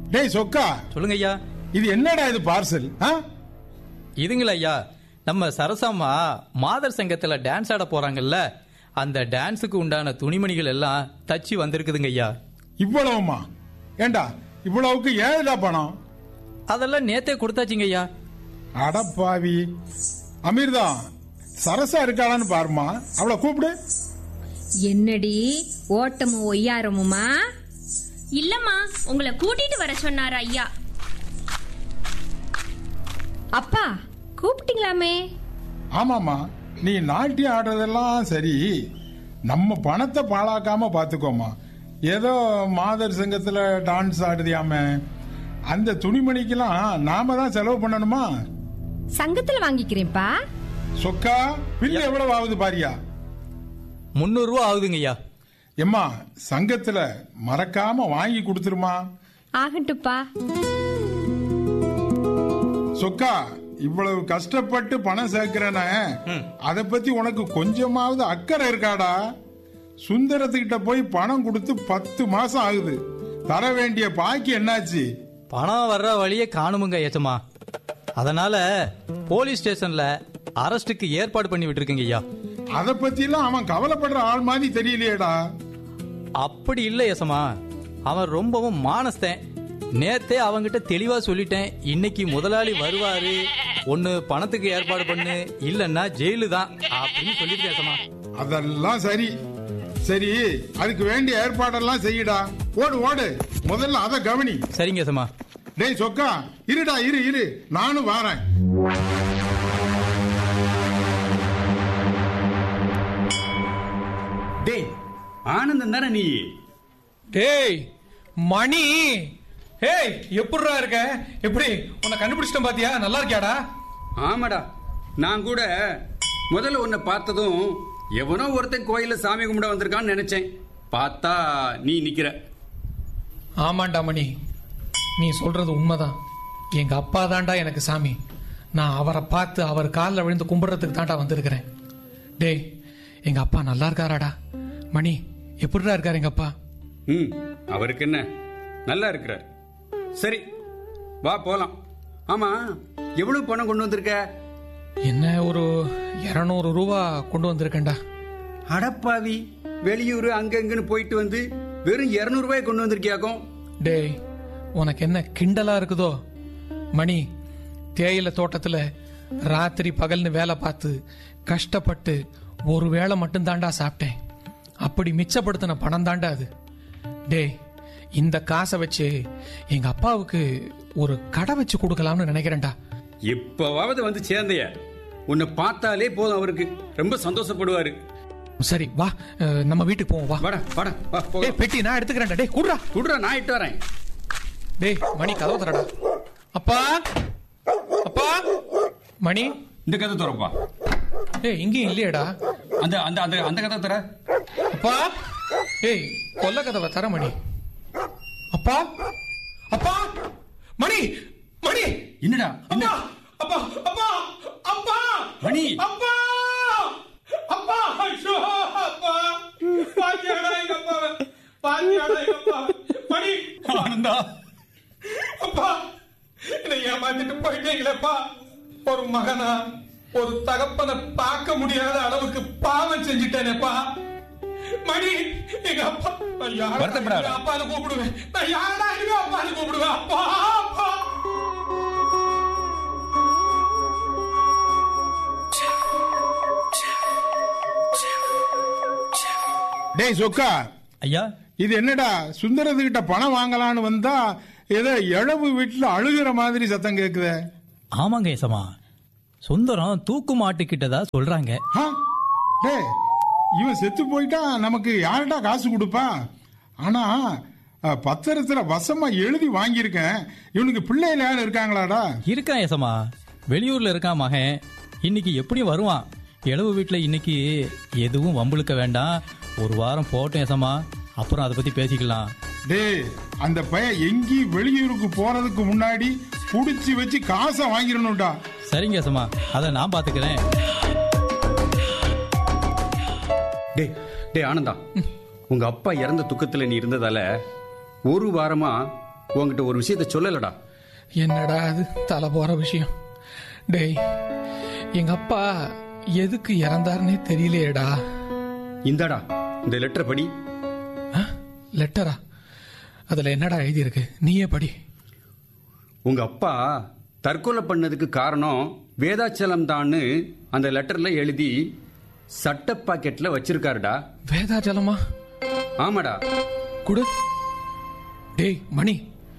டேய் சொக்கா சொல்லுங்க ஐயா இது என்னடா இது பார்சல் ஆ இதுங்களா ஐயா நம்ம சரசாம்மா மாதர் சங்கத்துல டான்ஸ் ஆட போறாங்கல்ல அந்த டான்ஸுக்கு உண்டான துணிமணிகள் எல்லாம் தச்சு வந்திருக்குதுங்க ஐயா இவ்வளவுமா ஏண்டா இவ்வளவுக்கு ஏதுடா பணம் அதெல்லாம் நேத்தே கொடுத்தாச்சுங்க ஐயா அடப்பாவி அமீர்தா சரசா இருக்காளான்னு பாருமா அவளை கூப்பிடு என்னடி ஓட்டமும் ஒய்யாரமுமா இல்லம்மா உங்களை கூட்டிட்டு வர சொன்னாரு ஐயா அப்பா கூப்பிட்டீங்களாமே ஆமாமா நீ நாட்டியம் ஆடுறதெல்லாம் சரி நம்ம பணத்தை பாழாக்காம பாத்துக்கோமா ஏதோ மாதர் சங்கத்துல டான்ஸ் ஆடுதியாம அந்த துணிமணிக்கெல்லாம் நாம தான் செலவு பண்ணணுமா சங்கத்துல வாங்கிக்கிறேன்ப்பா சொக்கா பில்லு எவ்வளவு ஆகுது பாரியா முந்நூறு ரூபா ஆகுதுங்க ஐயா எம்மா சங்கத்துல மறக்காம வாங்கி கொடுத்துருமா ஆகட்டுப்பா சொக்கா இவ்வளவு கஷ்டப்பட்டு பணம் சேர்க்கிறன அத பத்தி உனக்கு கொஞ்சமாவது அக்கறை இருக்காடா சுந்தரத்துக்கிட்ட போய் பணம் கொடுத்து பத்து மாசம் ஆகுது தர வேண்டிய பாக்கி என்னாச்சு பணம் வர்ற வழியே காணுமுங்க ஏச்சம்மா அதனால போலீஸ் ஸ்டேஷன்ல அரஸ்டுக்கு ஏற்பாடு பண்ணி விட்டுருக்கீங்க ஐயா அத பத்தி எல்லாம் அவன் கவலைப்படுற ஆள் மாதிரி தெரியலையேடா அப்படி இல்ல ஏசமா அவன் ரொம்பவும் மானஸ்தேன் நேத்தே அவங்கிட்ட தெளிவா சொல்லிட்டேன் இன்னைக்கு முதலாளி வருவாரு ஒன்னு பணத்துக்கு ஏற்பாடு பண்ணு இல்லன்னா ஜெயிலு தான் அப்படின்னு சொல்லிட்டு ஏசமா அதெல்லாம் சரி சரி அதுக்கு வேண்டிய ஏற்பாடெல்லாம் செய்யடா ஓடு ஓடு முதல்ல அத கவனி சரிங்க ஏசமா டேய் சொக்கா இருடா இரு இரு நானும் வாரேன் டேய் ஆனந்தம் தானே நீ டேய் மணி ஏய் எப்படிடா இருக்க எப்படி உன்னை கண்டுபிடிச்சிட்டேன் பாத்தியா நல்லா இருக்கியாடா ஆமாடா நான் கூட முதல்ல உன்னை பார்த்ததும் எவனோ ஒருத்தன் கோயில்ல சாமி கும்பிட வந்திருக்கான்னு நினைச்சேன் பார்த்தா நீ நிக்கிற ஆமாண்டா மணி நீ சொல்றது உண்மைதான் எங்க அப்பா தான்டா எனக்கு சாமி நான் அவரை பார்த்து அவர் காலில் விழுந்து கும்பிடுறதுக்கு தான்டா வந்திருக்கிறேன் டேய் எங்க அப்பா நல்லா இருக்காராடா மணி எப்படிடா இருக்காரு எங்க அப்பா ம் அவருக்கு என்ன நல்லா இருக்கிறார் சரி வா போலாம் ஆமா எவ்வளவு பணம் கொண்டு வந்திருக்க என்ன ஒரு இருநூறு ரூபா கொண்டு வந்திருக்கேன்டா அடப்பாவி வெளியூர் அங்கங்கன்னு போயிட்டு வந்து வெறும் 200 ரூபாய் கொண்டு வந்திருக்கியாக்கும் டேய் உனக்கு என்ன கிண்டலா இருக்குதோ மணி தேயிலை தோட்டத்துல ராத்திரி பகல்னு வேலை பார்த்து கஷ்டப்பட்டு ஒரு வேளை மட்டும் தாண்டா சாப்பிட்டேன் அப்படி மிச்சப்படுத்தின பணம் தாண்டா அது டேய் இந்த காசை வச்சு எங்க அப்பாவுக்கு ஒரு கடை வச்சு கொடுக்கலாம்னு நினைக்கிறேன்டா இப்பவாவது வந்து சேர்ந்தைய உன்னை பார்த்தாலே போதும் அவருக்கு ரொம்ப சந்தோஷப்படுவாரு சரி வா அஹ், நம்ம வீட்டுக்கு போவோம் வா வாடா வாடா வா டேய் போகலாம். பெட்டி நான் எடுத்துக்கிறேன்டா டேய் குடுறா குடுறா நான் இட்டு வரேன் டேய் மணி கதவு தரடா அப்பா அப்பா மணி இந்த கதை திறப்பா டேய் இங்கேயும் இல்லையேடா அந்த அந்த அந்த அந்த கதை தர அப்பா ஏய் கொல்ல கதவை தர மணி அப்பா அப்பா மணி மணி என்னடா என்ன அப்பா அப்பா அப்பா அப்பா மணி. அப்பா அப்பா ஐயோ அப்பா பாத்தியாடா எங்க அப்பா பாத்தியாடா எங்க அப்பா மணி ஆனந்தா அப்பா என்னை ஏமாத்திட்டு போயிட்டீங்களேப்பா ஒரு மகனா ஒரு தகப்பனை பார்க்க முடியாத அளவுக்கு பாவம் செஞ்சுட்டேனேப்பா மணி எங்க அப்பா நான் யாரா வருத்தப்படாத. எங்க அப்பான்னு கூப்பிடுவேன் நான் யாரா எங்க அப்பான்னு கூப்பிடுவேன் அப்பா அப்பா டேய் சொக்கா ஐயா இது என்னடா சுந்தரத்துக்கிட்ட பணம் வாங்கலான்னு வந்தா ஏதோ இழவு வீட்டுல அழுகிற மாதிரி சத்தம் கேக்குதே ஆமாங்க ஏசமா சுந்தரம் தூக்கு மாட்டிக்கிட்டதா சொல்றாங்க ஆ? டேய் இவன் செத்து போயிட்டா நமக்கு யார்டா காசு கொடுப்பா ஆனா அ, பத்திரத்துல வசமா எழுதி வாங்கியிருக்கேன் இவனுக்கு பிள்ளைகள் யாரும் இருக்காங்களாடா இருக்கான் ஏசமா வெளியூர்ல இருக்கான் மகன் இன்னைக்கு எப்படியும் வருவான் இளவு வீட்டுல இன்னைக்கு எதுவும் வம்பிழுக்க வேண்டாம் ஒரு வாரம் போட்டோம் ஏசமா அப்புறம் அதை பத்தி பேசிக்கலாம் டேய் அந்த பையன் எங்கேயும் வெளியூருக்கு போறதுக்கு முன்னாடி புடிச்சு வச்சு காசை வாங்கிடணும்டா சரிங்க ஏசமா அதை நான் பாத்துக்கிறேன் டேய் டேய் ஆனந்தா உங்க அப்பா இறந்த துக்கத்துல நீ இருந்ததால ஒரு வாரமா உன்கிட்ட ஒரு விஷயத்த சொல்லலடா என்னடா அது தலை போற விஷயம் டேய் எங்க அப்பா எதுக்கு இறந்தாருன்னே தெரியலையேடா இந்தாடா இந்த லெட்டர் படி ஆ? லெட்டரா அதுல என்னடா எழுதியிருக்கு நீயே படி உங்க அப்பா தற்கொலை பண்ணதுக்கு காரணம் வேதாச்சலம் தான்னு அந்த லெட்டர்ல எழுதி சட்ட பாக்கெட்ல வச்சிருக்காருடா வேதாஜலமா ஆமாடா குடு டேய் மணி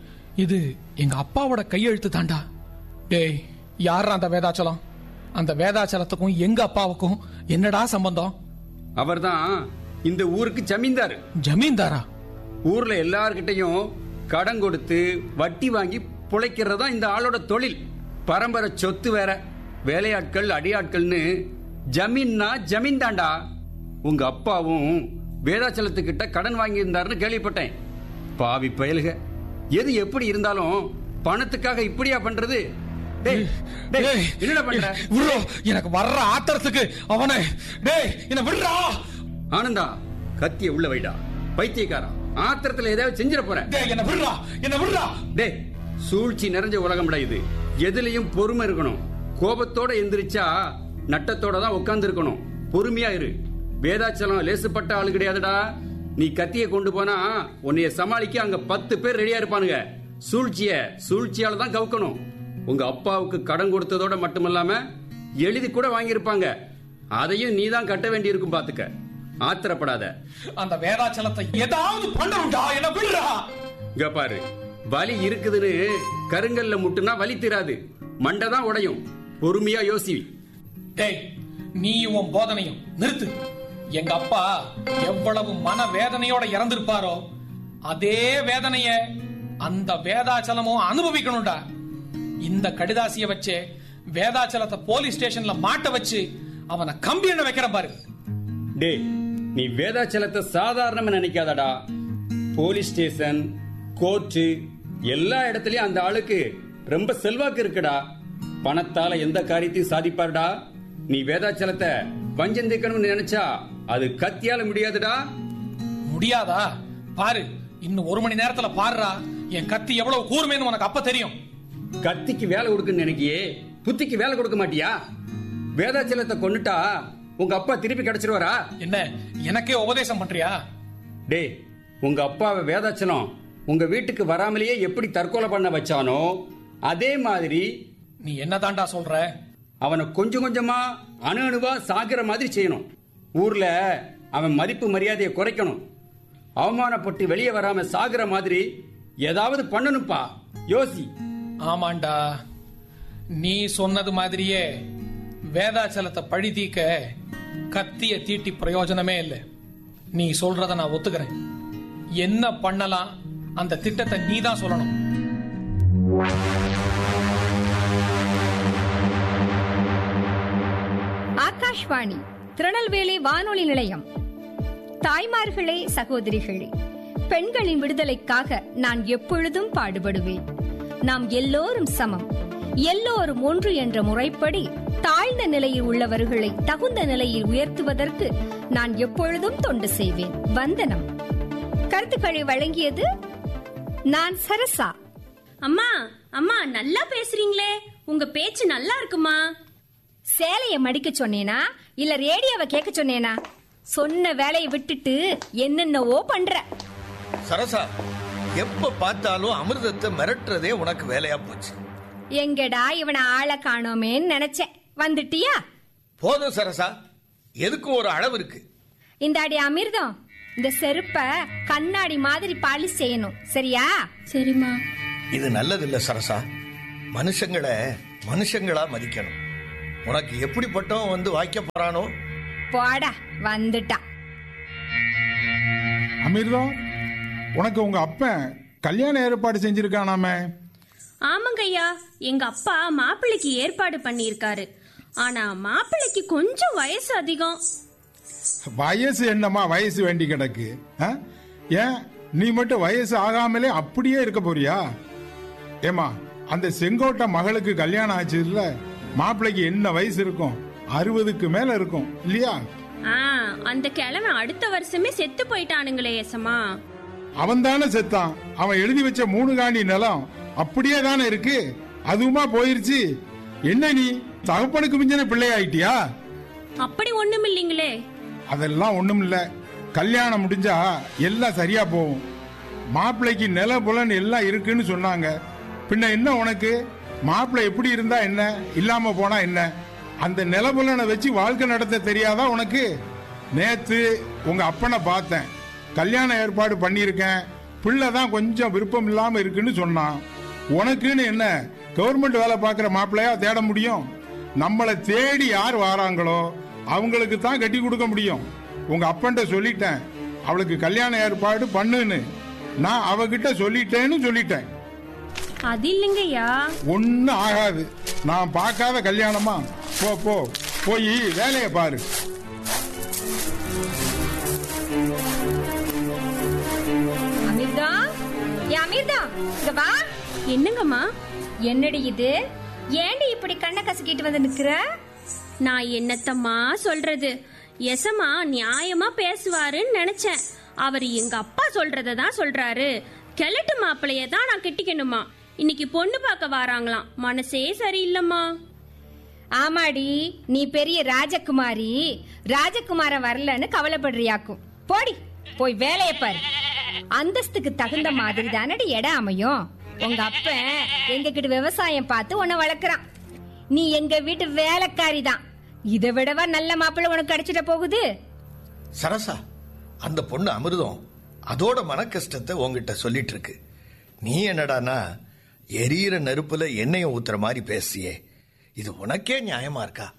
இது எங்க அப்பாவோட கையெழுத்து தாண்டா டேய் யாரா அந்த வேதாச்சலம் அந்த வேதாச்சலத்துக்கும் எங்க அப்பாவுக்கும் என்னடா சம்பந்தம் அவர்தான் இந்த ஊருக்கு ஜமீன்தார் ஜமீன்தாரா ஊர்ல எல்லார்கிட்டையும் கடன் கொடுத்து வட்டி வாங்கி பிழைக்கிறது தான் இந்த ஆளோட தொழில் பரம்பரை சொத்து வேற வேலையாட்கள் அடியாட்கள்னு ஜமீன்னா ஜமீன் தாண்டா உங்க அப்பாவும் வேதாச்சலத்துக்கிட்ட கடன் வாங்கி இருந்தாருன்னு கேள்விப்பட்டேன் பாவி பயலுக எது எப்படி இருந்தாலும் பணத்துக்காக இப்படியா பண்றது டேய், டேய், டேய், என்னடா பண்ற விட்றா, எனக்கு வர்ற ஆத்திரத்துக்கு அவனை டேய் என்ன விடுறா ஆனந்தா கத்திய உள்ள வைடா பைத்தியக்காரா ஆத்திரத்துல ஏதாவது செஞ்சிட போற டேய் என்ன விடுறா என்ன விடுறா டேய் சூழ்ச்சி நிறைஞ்ச உலகம்டா இது எதுலயும் பொறுமை இருக்கணும் கோபத்தோட எந்திரிச்சா நட்டத்தோட தான் உட்கார்ந்து இருக்கணும் பொறுமையா இரு வேதாச்சலம் லேசுப்பட்ட ஆளு கிடையாதுடா நீ கத்திய கொண்டு போனா உன்னைய சமாளிக்க அங்க பத்து பேர் ரெடியா இருப்பானுங்க சூழ்ச்சிய சூழ்ச்சியால தான் கவுக்கணும் உங்க அப்பாவுக்கு கடன் கொடுத்ததோட மட்டுமல்லாம எழுதி கூட வாங்கியிருப்பாங்க அதையும் நீ தான் கட்ட வேண்டி இருக்கும் பாத்துக்க ஆத்திரப்படாத அந்த வேதாச்சலத்தை ஏதாவது பண்ணணும்டா என்ன விடுறா இங்க பாரு வலி இருக்குதுன்னு கருங்கல்ல முட்டுனா வலி தீராது மண்டை தான் உடையும் பொறுமையா யோசி டேய் நீ உன் போதனையும் நிறுத்து எங்க அப்பா எவ்வளவு மன வேதனையோட இறந்திருப்பாரோ அதே வேதனைய அந்த வேதாச்சலமும் அனுபவிக்கணும்டா இந்த கடிதாசிய வச்சு வேதாச்சலத்தை போலீஸ் ஸ்டேஷன்ல மாட்ட வச்சு அவனை கம்பி எண்ண வைக்கிற பாரு டேய் நீ வேதாச்சலத்தை சாதாரணமா நினைக்காதடா போலீஸ் ஸ்டேஷன் கோர்ட்டு எல்லா இடத்துலயும் அந்த ஆளுக்கு ரொம்ப செல்வாக்கு இருக்குடா பணத்தால எந்த காரியத்தையும் சாதிப்பாருடா நீ வேதாச்சலத்தை வஞ்சம் தீர்க்கணும்னு நினைச்சா அது கத்தியால முடியாதுடா முடியாதா பாரு இன்னும் ஒரு மணி நேரத்துல பாருடா என் கத்தி எவ்வளவு கூர்மைன்னு உனக்கு அப்ப தெரியும் கத்திக்கு வேலை கொடுக்குன்னு நினைக்கியே புத்திக்கு வேலை கொடுக்க மாட்டியா வேதாச்சலத்தை கொன்னுட்டா உங்க அப்பா திருப்பி கிடைச்சிருவாரா என்ன எனக்கே உபதேசம் பண்றியா டேய் உங்க அப்பாவை வேதாச்சலம் உங்க வீட்டுக்கு வராமலேயே எப்படி தற்கொலை பண்ண வச்சானோ அதே மாதிரி நீ என்ன தாண்டா சொல்ற அவனை கொஞ்சம் கொஞ்சமா அணு அணுவா சாகிற மாதிரி செய்யணும் ஊர்ல அவன் மதிப்பு மரியாதையை குறைக்கணும் அவமானப்பட்டு வெளியே வராம சாகிற மாதிரி ஏதாவது பண்ணணும்ப்பா யோசி ஆமாண்டா நீ சொன்னது மாதிரியே வேதாச்சலத்தை பழி தீக்க கத்திய தீட்டி பிரயோஜனமே இல்லை நீ சொல்றத நான் ஒத்துக்கிறேன் என்ன பண்ணலாம் அந்த திட்டத்தை நீ தான் சொல்லணும் ஆகாஷ்வாணி திருநெல்வேலி வானொலி நிலையம் தாய்மார்களே சகோதரிகளே பெண்களின் விடுதலைக்காக நான் எப்பொழுதும் பாடுபடுவேன் நாம் எல்லோரும் சமம் எல்லோரும் ஒன்று என்ற முறைப்படி தாழ்ந்த நிலையில் உள்ளவர்களை தகுந்த நிலையில் உயர்த்துவதற்கு நான் எப்பொழுதும் தொண்டு செய்வேன் வந்தனம் கருத்துக்களை வழங்கியது நான் சரசா அம்மா அம்மா நல்லா பேசுறீங்களே உங்க பேச்சு நல்லா இருக்குமா சேலைய மடிக்க சொன்னேனா இல்ல ரேடியோவை கேட்க சொன்னேனா சொன்ன வேலையை விட்டுட்டு என்னென்னவோ பண்ற சரசா எப்ப பார்த்தாலும் அமிர்தத்தை மிரட்டுறதே உனக்கு வேலையா போச்சு எங்கடா இவனை ஆளை காணோமேன்னு நினைச்சேன் வந்துட்டியா போதும் சரசா எதுக்கும் ஒரு அளவு இருக்கு இந்த அடி அமிர்தம் இந்த செருப்ப கண்ணாடி மாதிரி பாலிஷ் செய்யணும் சரியா சரிம்மா இது நல்லதில்ல சரசா மனுஷங்களை மனுஷங்களா மதிக்கணும் உனக்கு எப்படிப்பட்டவன் வந்து வாய்க்க போறானோ போடா வந்துட்டா அமிர்தம் உனக்கு உங்க அப்பன் கல்யாண ஏற்பாடு செஞ்சிருக்கானாமே ஆமாங்க ஐயா எங்க அப்பா மாப்பிள்ளைக்கு ஏற்பாடு பண்ணியிருக்காரு ஆனா மாப்பிள்ளைக்கு கொஞ்சம் வயசு அதிகம் வயசு என்னம்மா வயசு வேண்டி கிடக்கு ஆ? ஏன் நீ மட்டும் வயசு ஆகாமலே அப்படியே இருக்க போறியா ஏமா அந்த செங்கோட்டை மகளுக்கு கல்யாணம் ஆச்சு இல்ல மாப்பிள்ளைக்கு என்ன வயசு இருக்கும் அறுபதுக்கு மேல இருக்கும் இல்லையா ஆ அந்த கிழமை அடுத்த வருஷமே செத்து போயிட்டானுங்களே எசமா அவன் தானே செத்தான் அவன் எழுதி வச்ச மூணு காணி நிலம் அப்படியே தானே இருக்கு அதுவுமா போயிருச்சு என்ன நீ தகப்பனுக்கு மிஞ்சின பிள்ளையாயிட்டியா அப்படி ஒண்ணும் இல்லைங்களே அதெல்லாம் ஒண்ணும் இல்ல கல்யாணம் முடிஞ்சா எல்லாம் சரியா போகும் மாப்பிள்ளைக்கு நில புலன் எல்லாம் இருக்குன்னு சொன்னாங்க பின்ன என்ன உனக்கு மாப்பிள்ளை எப்படி இருந்தா என்ன இல்லாம போனா என்ன அந்த நிலபுலனை வச்சு வாழ்க்கை நடத்த தெரியாதா உனக்கு நேத்து உங்க அப்பனை பார்த்தேன் கல்யாண ஏற்பாடு பண்ணியிருக்கேன் பிள்ளை தான் கொஞ்சம் விருப்பம் இல்லாம இருக்குன்னு சொன்னான் உனக்குன்னு என்ன கவர்மெண்ட் வேலை பார்க்குற மாப்பிள்ளையா தேட முடியும் நம்மளை தேடி யார் வாராங்களோ அவங்களுக்கு தான் கட்டி கொடுக்க முடியும் உங்க அப்பன்ட்ட சொல்லிட்டேன் அவளுக்கு கல்யாண ஏற்பாடு பண்ணுன்னு நான் அவகிட்ட சொல்லிட்டேன்னு சொல்லிட்டேன் அது இல்லைங்கய்யா ஒன்னும் ஆகாது நான் பார்க்காத கல்யாணமா போ போ போய் வேலையை பாரு அமிர்தா ஏ அமிர்தா இங்க வா என்னங்கம்மா என்னடி இது ஏண்டி இப்படி கண்ணை கசக்கிட்டு வந்து நிக்கிற நான் என்னத்தம்மா சொல்றது எசமா நியாயமா பேசுவாருன்னு நினைச்சேன் அவர் எங்க அப்பா சொல்றத தான் சொல்றாரு கிழட்டு மாப்பிளைய தான் நான் கெட்டிக்கணுமா இன்னைக்கு பொண்ணு பார்க்க வராங்களாம் மனசே சரியில்லைம்மா ஆமாடி நீ பெரிய ராஜகுமாரி ராஜகுமாரன் வரலன்னு கவலைப்படுறியாக்கும் போடி போய் வேலையை பாரு அந்தஸ்துக்கு தகுந்த மாதிரி தானடி இடம் அமையும் உங்க அப்ப எங்க கிட்ட விவசாயம் பார்த்து உன்னை வளர்க்கறான் நீ எங்க வீட்டு வேலைக்காரி தான் இதை விடவா நல்ல மாப்பிள்ளை உனக்கு கிடைச்சிட போகுது சரசா அந்த பொண்ணு அமிர்தம் அதோட மன கஷ்டத்தை உங்ககிட்ட சொல்லிட்டு இருக்கு நீ என்னடானா எரியிற நெருப்புல எண்ணெயை ஊத்துற மாதிரி பேசியே இது உனக்கே நியாயமா இருக்கா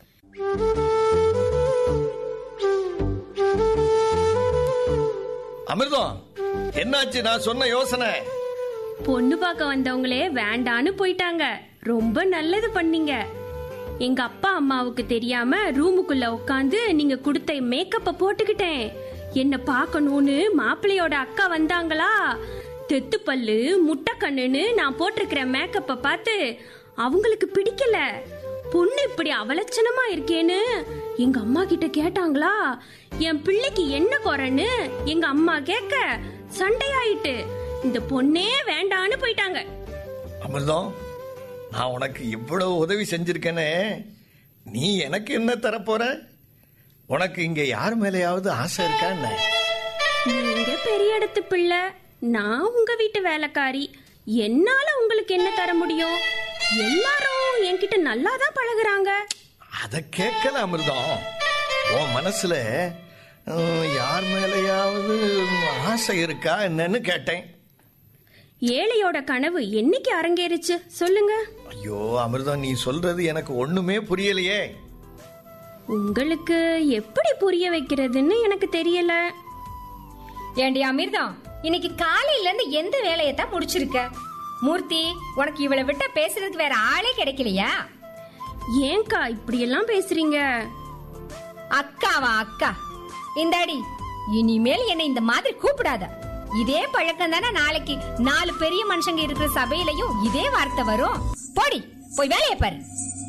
அமிர்தம் என்னாச்சு நான் சொன்ன யோசனை பொண்ணு பார்க்க வந்தவங்களே வேண்டான்னு போயிட்டாங்க ரொம்ப நல்லது பண்ணீங்க எங்க அப்பா அம்மாவுக்கு தெரியாம ரூமுக்குள்ள உட்காந்து நீங்க கொடுத்த மேக்கப்ப போட்டுக்கிட்டேன் என்ன பார்க்கணும்னு மாப்பிள்ளையோட அக்கா வந்தாங்களா தெத்து பல்லு முட்டை கண்ணுன்னு நான் போட்டிருக்கிற மேக்கப்ப பார்த்து அவங்களுக்கு பிடிக்கல பொண்ணு இப்படி அவலட்சணமா இருக்கேன்னு எங்க அம்மா கிட்ட கேட்டாங்களா என் பிள்ளைக்கு என்ன குறைன்னு எங்க அம்மா கேட்க சண்டையாயிட்டு இந்த பொண்ணே வேண்டான்னு போயிட்டாங்க அமிர்தம் நான் உனக்கு இவ்வளவு உதவி செஞ்சிருக்கேனே நீ எனக்கு என்ன தரப்போற உனக்கு இங்க யார் மேலேயாவது ஆசை இருக்கா என்ன நீங்க பெரிய இடத்து பிள்ளை நான் உங்க வீட்டு வேலைக்காரி என்னால உங்களுக்கு என்ன தர முடியும் எல்லாரும் என்கிட்ட நல்லா தான் பழகுறாங்க அத கேட்கல அமிர்தம் உன் மனசுல ஹம், யார் மேலேயாவது ஆசை இருக்கா என்னன்னு கேட்டேன் ஏழையோட கனவு என்னைக்கு அரங்கேறுச்சு சொல்லுங்க ஐயோ அமிர்தம் நீ சொல்றது எனக்கு ஒண்ணுமே புரியலையே உங்களுக்கு எப்படி புரிய வைக்கிறதுன்னு எனக்கு தெரியல ஏண்டி அமிர்தம் இன்னைக்கு காலையில இருந்து எந்த வேலையை தான் முடிச்சிருக்க மூர்த்தி உனக்கு இவளை விட்டா பேசுறதுக்கு வேற ஆளே கிடைக்கலையா ஏன்க்கா இப்படியெல்லாம் பேசுறீங்க அக்காவா அக்கா இந்தாடி இனிமேல் என்னை இந்த மாதிரி கூப்பிடாத இதே பழக்கம் தானே நாளைக்கு நாலு பெரிய மனுஷங்க இருக்கிற சபையிலையும் இதே வார்த்தை வரும் போடி போய் வேலையை பாரு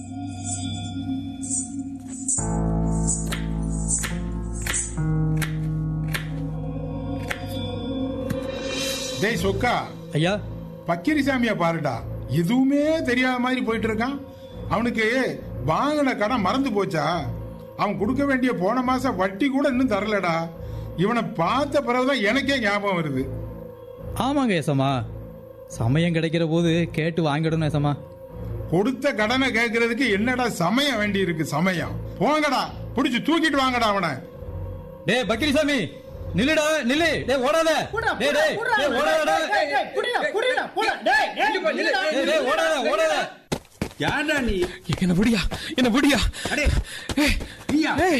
டேய் சொக்கா ஐயா பக்கிரிசாமிய பாருடா எதுவுமே தெரியாத மாதிரி போயிட்டு இருக்கான் அவனுக்கு வாங்கின கடன் மறந்து போச்சா அவன் கொடுக்க வேண்டிய போன மாசம் வட்டி கூட இன்னும் தரலடா இவனை பார்த்த பிறகுதான் எனக்கே ஞாபகம் வருது ஆமாங்க ஏசம்மா சமயம் கிடைக்கிற போது கேட்டு வாங்கிடணும் ஏசம்மா கொடுத்த கடனை கேட்கறதுக்கு என்னடா சமயம் வேண்டி இருக்கு சமயம் போங்கடா புடிச்சு தூக்கிட்டு வாங்கடா அவனை டேய் பக்கிரிசாமி நில்லுடா நில்லு டேய் ஓடாத டேய் டேய் டேய் ஓடாதடா டேய் டேய் ஓடாத ஓடாத யாரா நீ என்ன விடியா என்ன விடியா அடே ஏய், நீயா ஏய்